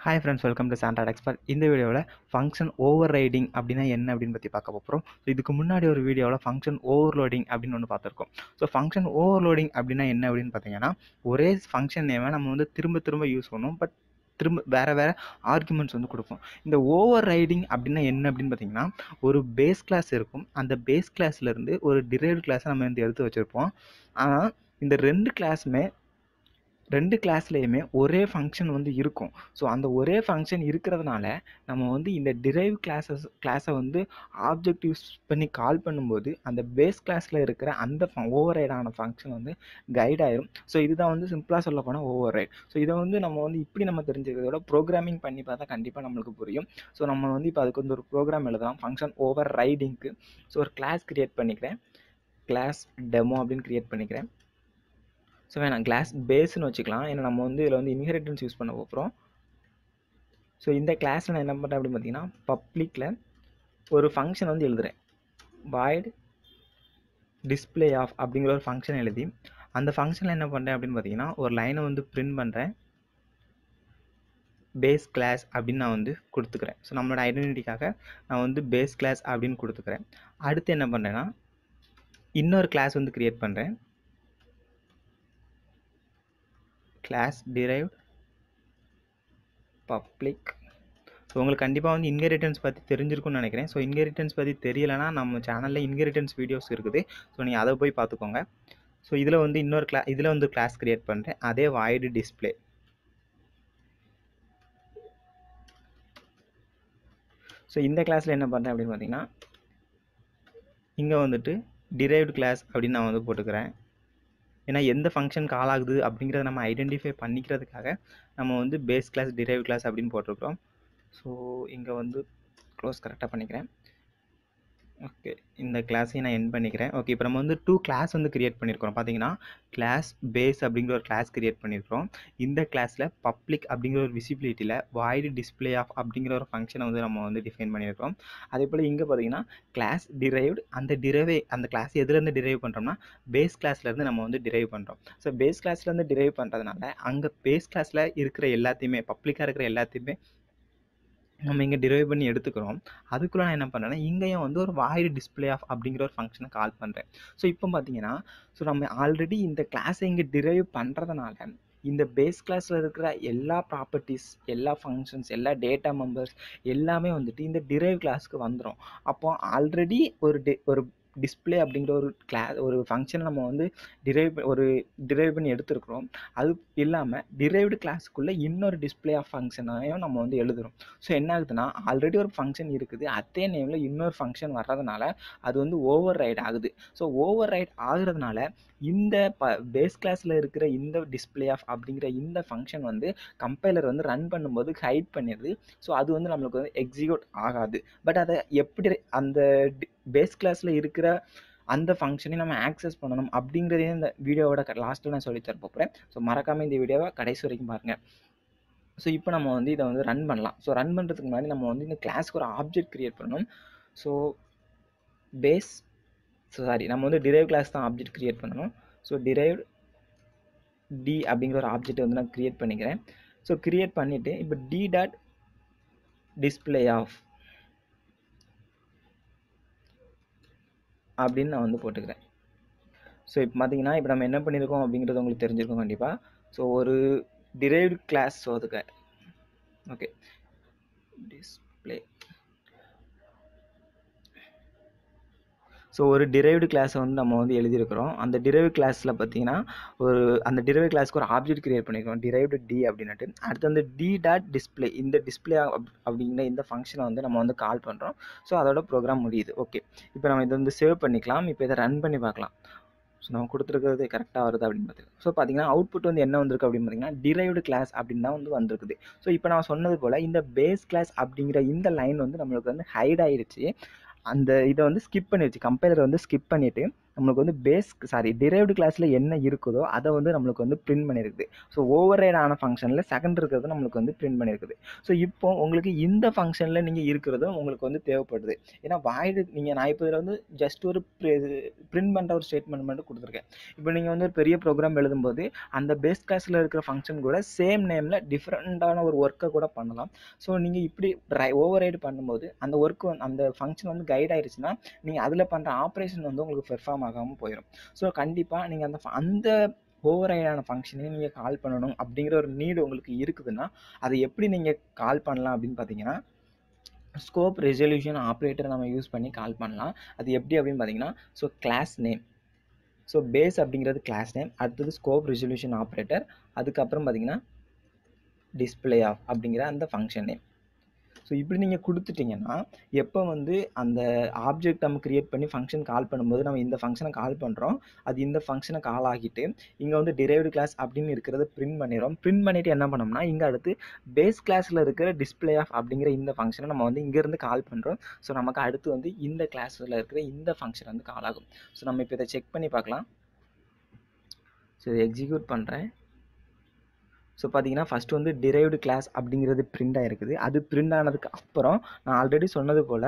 hi friends welcome to சாண்டாட் expert இந்த வீடியோவில் ஃபங்க்ஷன் ஓவர் ரைடிங் அப்படின்னா என்ன அப்படின்னு பற்றி பார்க்க போகிறோம் ஸோ இதுக்கு முன்னாடி ஒரு வீடியோவில் ஃபங்க்ஷன் ஓவர்லோடிங் அப்படின்னு ஒன்று பார்த்துருக்கோம் ஸோ ஃபங்க்ஷன் ஓவர்லோடிங் அப்படின்னா என்ன அப்படின்னு பார்த்தீங்கன்னா ஒரே ஃபங்க்ஷன் நேமை நம்ம வந்து திரும்ப திரும்ப யூஸ் பண்ணுவோம் பட் திரும்ப வேறு வேறு ஆர்குமெண்ட்ஸ் வந்து கொடுப்போம் இந்த ஓவர் ரைடிங் அப்படின்னா என்ன அப்படின்னு பார்த்தீங்கன்னா ஒரு பேஸ் கிளாஸ் இருக்கும் அந்த பேஸ் கிளாஸ்லேருந்து ஒரு டிரைவ்டு கிளாஸை நம்ம வந்து எடுத்து வச்சுருப்போம் ஆனால் இந்த ரெண்டு கிளாஸுமே ரெண்டு கிளாஸ்லேயுமே ஒரே ஃபங்க்ஷன் வந்து இருக்கும் ஸோ அந்த ஒரே ஃபங்க்ஷன் இருக்கிறதுனால நம்ம வந்து இந்த டிரைவ் கிளாஸஸ் கிளாஸை வந்து ஆப்ஜெக்ட் யூஸ் பண்ணி கால் பண்ணும்போது அந்த பேஸ் கிளாஸில் இருக்கிற அந்த ஓவர் ரைடான ஃபங்க்ஷன் வந்து கைட் ஆயிரும் ஸோ இதுதான் வந்து சிம்பிளாக சொல்ல போனால் ஓவர் ரைட் ஸோ இதை வந்து நம்ம வந்து இப்படி நம்ம தெரிஞ்சுக்கிறதோட ப்ரோக்ராமிங் பண்ணி பார்த்தா கண்டிப்பாக நம்மளுக்கு புரியும் ஸோ நம்ம வந்து இப்போ அதுக்கு வந்து ஒரு ப்ரோக்ராம் எழுதலாம் ஃபங்க்ஷன் ஓவர் ரைடிங்க்கு ஸோ ஒரு கிளாஸ் க்ரியேட் பண்ணிக்கிறேன் கிளாஸ் டெமோ அப்படின்னு க்ரியேட் பண்ணிக்கிறேன் ஸோ வேணாம் கிளாஸ் பேஸ்னு வச்சுக்கலாம் ஏன்னா நம்ம வந்து இதில் வந்து இன்ஹெரிட்டன்ஸ் யூஸ் பண்ண போகிறோம் ஸோ இந்த கிளாஸில் நான் என்ன பண்ணுறேன் அப்படின்னு பார்த்தீங்கன்னா பப்ளிக்கில் ஒரு ஃபங்க்ஷன் வந்து எழுதுகிறேன் வாய்டு டிஸ்பிளே ஆஃப் அப்படிங்கிற ஒரு ஃபங்க்ஷன் எழுதி அந்த ஃபங்க்ஷனில் என்ன பண்ணுறேன் அப்படின்னு பார்த்தீங்கன்னா ஒரு லைனை வந்து பிரிண்ட் பண்ணுறேன் பேஸ் கிளாஸ் அப்படின்னு நான் வந்து கொடுத்துக்கிறேன் ஸோ நம்மளோட ஐடென்டிட்டிக்காக நான் வந்து பேஸ் கிளாஸ் அப்படின்னு கொடுத்துக்கிறேன் அடுத்து என்ன பண்ணுறேன்னா இன்னொரு கிளாஸ் வந்து க்ரியேட் பண்ணுறேன் கிளாஸ் டிரைவ்ட் பப்ளிக் ஸோ உங்களுக்கு கண்டிப்பாக வந்து இன்ஹெரிட்டன்ஸ் பற்றி தெரிஞ்சிருக்கும்னு நினைக்கிறேன் ஸோ இன்ஹெரிட்டன்ஸ் பற்றி தெரியலைன்னா நம்ம சேனலில் இன்ஹெரிட்டன்ஸ் வீடியோஸ் இருக்குது ஸோ நீங்கள் அதை போய் பார்த்துக்கோங்க ஸோ இதில் வந்து இன்னொரு கிளா இதில் வந்து கிளாஸ் க்ரியேட் பண்ணுறேன் அதே வாய்டு டிஸ்பிளே ஸோ இந்த கிளாஸில் என்ன பண்ணுறேன் அப்படின்னு பார்த்தீங்கன்னா இங்கே வந்துட்டு டிரைவ்டு கிளாஸ் அப்படின்னு நான் வந்து போட்டுக்கிறேன் ஏன்னா எந்த ஃபங்க்ஷன் கால் ஆகுது அப்படிங்கிறத நம்ம ஐடென்டிஃபை பண்ணிக்கிறதுக்காக நம்ம வந்து பேஸ் கிளாஸ் டிரைவ் கிளாஸ் அப்படின்னு போட்டிருக்கிறோம் ஸோ இங்கே வந்து க்ளோஸ் கரெக்டாக பண்ணிக்கிறேன் ஓகே இந்த கிளாஸையும் நான் என் பண்ணிக்கிறேன் ஓகே இப்போ நம்ம வந்து டூ கிளாஸ் வந்து க்ரியேட் பண்ணியிருக்கிறோம் பார்த்தீங்கன்னா கிளாஸ் பேஸ் அப்படிங்கிற ஒரு கிளாஸ் க்ரியேட் பண்ணியிருக்கிறோம் இந்த கிளாஸில் பப்ளிக் அப்படிங்கிற ஒரு விசிபிலிட்டியில் வாய்டு டிஸ்பிளே ஆஃப் அப்படிங்கிற ஒரு ஃபங்க்ஷனை வந்து நம்ம வந்து டிஃபைன் பண்ணியிருக்கிறோம் அதே போல் இங்கே பார்த்தீங்கன்னா கிளாஸ் டிரைவ்டு அந்த டிரைவே அந்த கிளாஸ் எதுலேருந்து டிரைவ் பண்ணுறோம்னா பேஸ் கிளாஸ்லேருந்து நம்ம வந்து டிரைவ் பண்ணுறோம் ஸோ பேஸ் கிளாஸ்லேருந்து டிரைவ் பண்ணுறதுனால அங்கே பேஸ் கிளாஸில் இருக்கிற எல்லாத்தையுமே பப்ளிக்காக இருக்கிற எல்லாத்தையுமே நம்ம இங்கே டிரைவ் பண்ணி எடுத்துக்கிறோம் அதுக்குள்ளே நான் என்ன பண்ணுறேன்னா இங்கேயும் வந்து ஒரு வாய்டு டிஸ்பிளே ஆஃப் அப்படிங்கிற ஒரு ஃபங்க்ஷனை கால் பண்ணுறேன் ஸோ இப்போ பார்த்தீங்கன்னா ஸோ நம்ம ஆல்ரெடி இந்த கிளாஸை இங்கே டிரைவ் பண்ணுறதுனால இந்த பேஸ் கிளாஸில் இருக்கிற எல்லா ப்ராப்பர்ட்டிஸ் எல்லா ஃபங்க்ஷன்ஸ் எல்லா டேட்டா மெம்பர்ஸ் எல்லாமே வந்துட்டு இந்த டிரைவ் கிளாஸ்க்கு வந்துடும் அப்போ ஆல்ரெடி ஒரு டே ஒரு டிஸ்பிளே அப்படிங்கிற ஒரு கிளா ஒரு ஃபங்க்ஷனை நம்ம வந்து டிரைவ் ஒரு டிரைவ் பண்ணி எடுத்துருக்குறோம் அது இல்லாமல் டிரைவ்டு கிளாஸுக்குள்ளே இன்னொரு டிஸ்பிளே ஆஃப் ஃபங்க்ஷனையும் நம்ம வந்து எழுதுகிறோம் ஸோ என்ன ஆகுதுன்னா ஆல்ரெடி ஒரு ஃபங்க்ஷன் இருக்குது அதே நேமில் இன்னொரு ஃபங்க்ஷன் வர்றதுனால அது வந்து ஓவர் ரைட் ஆகுது ஸோ ஓவர் ரைட் ஆகுறதுனால இந்த ப பேஸ் கிளாஸில் இருக்கிற இந்த டிஸ்பிளே ஆஃப் அப்படிங்கிற இந்த ஃபங்க்ஷன் வந்து கம்பைலர் வந்து ரன் பண்ணும்போது ஹைட் பண்ணிடுது ஸோ அது வந்து நம்மளுக்கு வந்து எக்ஸிக்யூட் ஆகாது பட் அதை எப்படி அந்த பேஸ் கிளாஸில் இருக்கிற அந்த ஃபங்க்ஷனை நம்ம ஆக்சஸ் பண்ணணும் அப்படிங்கிறதே இந்த வீடியோவோட லாஸ்ட்டில் நான் சொல்லி தர போகிறேன் ஸோ மறக்காமல் இந்த வீடியோவை கடைசி வரைக்கும் பாருங்கள் ஸோ இப்போ நம்ம வந்து இதை வந்து ரன் பண்ணலாம் ஸோ ரன் பண்ணுறதுக்கு முன்னாடி நம்ம வந்து இந்த கிளாஸ்க்கு ஒரு ஆப்ஜெக்ட் க்ரியேட் பண்ணணும் ஸோ பேஸ் ஸோ சாரி நம்ம வந்து டிரைவ் கிளாஸ் தான் ஆப்ஜெக்ட் க்ரியேட் பண்ணணும் ஸோ டிரைவ் டி அப்படிங்கிற ஒரு ஆப்ஜெக்ட் வந்து நான் க்ரியேட் பண்ணிக்கிறேன் ஸோ க்ரியேட் பண்ணிவிட்டு இப்போ டி டாட் டிஸ்பிளே ஆஃப் அப்படின்னு நான் வந்து போட்டுக்கிறேன் ஸோ இப்போ பார்த்தீங்கன்னா இப்போ நம்ம என்ன பண்ணியிருக்கோம் அப்படிங்கிறது உங்களுக்கு தெரிஞ்சிருக்கும் கண்டிப்பாக ஸோ ஒரு டிரைவ்டு கிளாஸ் ஸோ அதுக்கு ஓகே டிஸ்பிளே ஸோ ஒரு டிரைவ்டு கிளாஸை வந்து நம்ம வந்து எழுதியிருக்கிறோம் அந்த டிரைவ் கிளாஸில் பார்த்தீங்கன்னா ஒரு அந்த டிரைவ் கிளாஸ்க்கு ஒரு ஆப்ஜெக்ட் கிரியேட் பண்ணியிருக்கோம் டிரைவ்டு டி அப்படின்ட்டு அடுத்து வந்து டி டாட் டிஸ்பிளே இந்த டிஸ்பிளே அப்படிங்கிற இந்த ஃபங்க்ஷனை வந்து நம்ம வந்து கால் பண்ணுறோம் ஸோ அதோட ப்ரோக்ராம் முடியுது ஓகே இப்போ நம்ம இதை வந்து சேவ் பண்ணிக்கலாம் இப்போ இதை ரன் பண்ணி பார்க்கலாம் ஸோ நம்ம கொடுத்துருக்கிறது கரெக்டாக வருது அப்படின்னு பார்த்து ஸோ பார்த்தீங்கன்னா அவுட்புட் வந்து என்ன வந்திருக்கு அப்படின்னு பார்த்தீங்கன்னா டிரைவ்டு கிளாஸ் அப்படின்னு தான் வந்து வந்திருக்குது ஸோ இப்போ நான் சொன்னது போல் இந்த பேஸ் கிளாஸ் அப்படிங்கிற இந்த லைன் வந்து நம்மளுக்கு வந்து ஹைட் ஆயிடுச்சு அந்த இதை வந்து ஸ்கிப் பண்ணிடுச்சு கம்பைலர் வந்து ஸ்கிப் பண்ணிவிட்டு நம்மளுக்கு வந்து பேஸ் சாரி டிரைவ்டு கிளாஸில் என்ன இருக்குதோ அதை வந்து நம்மளுக்கு வந்து பிரிண்ட் பண்ணியிருக்குது ஸோ ஓவர் ஆன ஃபங்க்ஷனில் செகண்ட் இருக்கிறது நம்மளுக்கு வந்து பிரிண்ட் பண்ணியிருக்குது ஸோ இப்போ உங்களுக்கு இந்த ஃபங்க்ஷனில் நீங்கள் இருக்கிறதும் உங்களுக்கு வந்து தேவைப்படுது ஏன்னா வாய்டு நீங்கள் நான் இப்போ இதில் வந்து ஜஸ்ட் ஒரு பிரிண்ட் பண்ணுற ஒரு ஸ்டேட்மெண்ட் மட்டும் கொடுத்துருக்கேன் இப்போ நீங்கள் வந்து ஒரு பெரிய ப்ரோக்ராம் எழுதும்போது அந்த பேஸ் கிளாஸில் இருக்கிற ஃபங்க்ஷன் கூட சேம் நேமில் டிஃப்ரெண்ட்டான ஒரு ஒர்க்கை கூட பண்ணலாம் ஸோ நீங்கள் இப்படி ஓவர் ரைடு பண்ணும்போது அந்த ஒர்க் அந்த ஃபங்க்ஷன் வந்து கைட் ஆயிடுச்சுன்னா நீங்கள் அதில் பண்ணுற ஆப்ரேஷன் வந்து உங்களுக்கு பெர்ஃபார்ம் ஆகாமல் போயிடும் ஸோ கண்டிப்பாக நீங்கள் அந்த ஃப- அந்த ஓவர் ஆன ஃபங்க்ஷனே நீங்கள் கால் பண்ணணும் அப்படிங்கிற ஒரு நீடு உங்களுக்கு இருக்குதுன்னா அதை எப்படி நீங்கள் கால் பண்ணலாம் அப்படின்னு பார்த்தீங்கன்னா ஸ்கோப் ரெசல்யூஷன் ஆப்ரேட்டர் நம்ம யூஸ் பண்ணி கால் பண்ணலாம் அது எப்படி அப்படின்னு பார்த்தீங்கன்னா so class name so base அப்படிங்கிறது கிளாஸ் நேம் அடுத்தது ஸ்கோப் ரெசல்யூஷன் ஆப்ரேட்டர் அதுக்கப்புறம் பார்த்தீங்கன்னா டிஸ்பிளே ஆஃப் அப்படிங்கிற அந்த ஃபங்க்ஷன் நேம் ஸோ இப்படி நீங்கள் கொடுத்துட்டீங்கன்னா எப்போ வந்து அந்த ஆப்ஜெக்ட் நம்ம கிரியேட் பண்ணி ஃபங்க்ஷன் கால் பண்ணும்போது நம்ம இந்த ஃபங்க்ஷனை கால் பண்ணுறோம் அது இந்த ஃபங்க்ஷனை கால் ஆகிட்டு இங்கே வந்து டிரைவ்டு கிளாஸ் அப்படின்னு இருக்கிறத பிரிண்ட் பண்ணிடுறோம் பிரிண்ட் பண்ணிவிட்டு என்ன பண்ணோம்னா இங்கே அடுத்து பேஸ் கிளாஸில் இருக்கிற டிஸ்பிளே ஆஃப் அப்படிங்கிற இந்த ஃபங்க்ஷனை நம்ம வந்து இங்கேருந்து கால் பண்ணுறோம் ஸோ நமக்கு அடுத்து வந்து இந்த கிளாஸில் இருக்கிற இந்த ஃபங்க்ஷன் வந்து கால் ஆகும் ஸோ நம்ம இப்போ இதை செக் பண்ணி பார்க்கலாம் ஸோ இதை எக்ஸிக்யூட் பண்ணுறேன் ஸோ பார்த்தீங்கன்னா ஃபஸ்ட்டு வந்து டிரைவ்டு கிளாஸ் அப்படிங்கிறது பிரிண்ட் ஆகிருக்குது அது பிரிண்ட் ஆனதுக்கு அப்புறம் நான் ஆல்ரெடி சொன்னது போல்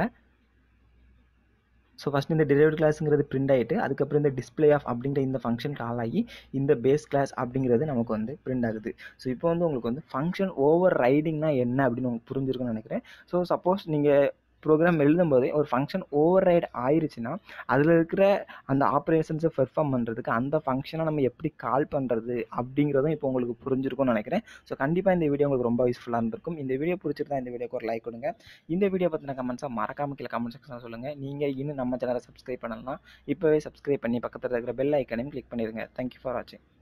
ஸோ ஃபஸ்ட் இந்த டிரைவ்டு கிளாஸுங்கிறது பிரிண்ட் ஆகிட்டு அதுக்கப்புறம் இந்த டிஸ்பிளே ஆஃப் அப்படிங்கிற இந்த ஃபங்க்ஷன் கால் ஆகி இந்த பேஸ் கிளாஸ் அப்படிங்கிறது நமக்கு வந்து பிரிண்ட் ஆகுது ஸோ இப்போ வந்து உங்களுக்கு வந்து ஃபங்க்ஷன் ஓவர் ரைடிங்னா என்ன அப்படின்னு உங்களுக்கு புரிஞ்சிருக்குன்னு நினைக்கிறேன் ஸோ சப்போஸ் நீங்கள் ப்ரோக்ராம் எழுதும்போதே ஒரு ஃபங்க்ஷன் ஓவர் ரைட் ஆயிருச்சுன்னா அதில் இருக்கிற அந்த ஆப்ரேஷன்ஸை பெர்ஃபார்ம் பண்ணுறதுக்கு அந்த ஃபங்க்ஷனை நம்ம எப்படி கால் பண்ணுறது அப்படிங்கிறதும் இப்போ உங்களுக்கு புரிஞ்சிருக்கும்னு நினைக்கிறேன் ஸோ கண்டிப்பாக இந்த வீடியோ உங்களுக்கு ரொம்ப யூஸ்ஃபுல்லாக இருந்திருக்கும் இந்த வீடியோ பிடிச்சிருந்தா இந்த வீடியோக்கு ஒரு லைக் கொடுங்க இந்த வீடியோ பற்றின கமெண்ட்ஸாக மறக்காம கீழே கமெண்ட் செக்ஷனில் சொல்லுங்கள் நீங்கள் இன்னும் நம்ம சேனலை சப்ஸ்கிரைப் பண்ணலாம் இப்போவே சப்ஸ்கிரைப் பண்ணி பக்கத்தில் இருக்கிற பெல் ஐக்கனையும் கிளிக் பண்ணிடுங்க தேங்க்யூ ஃபார் வாட்சிங்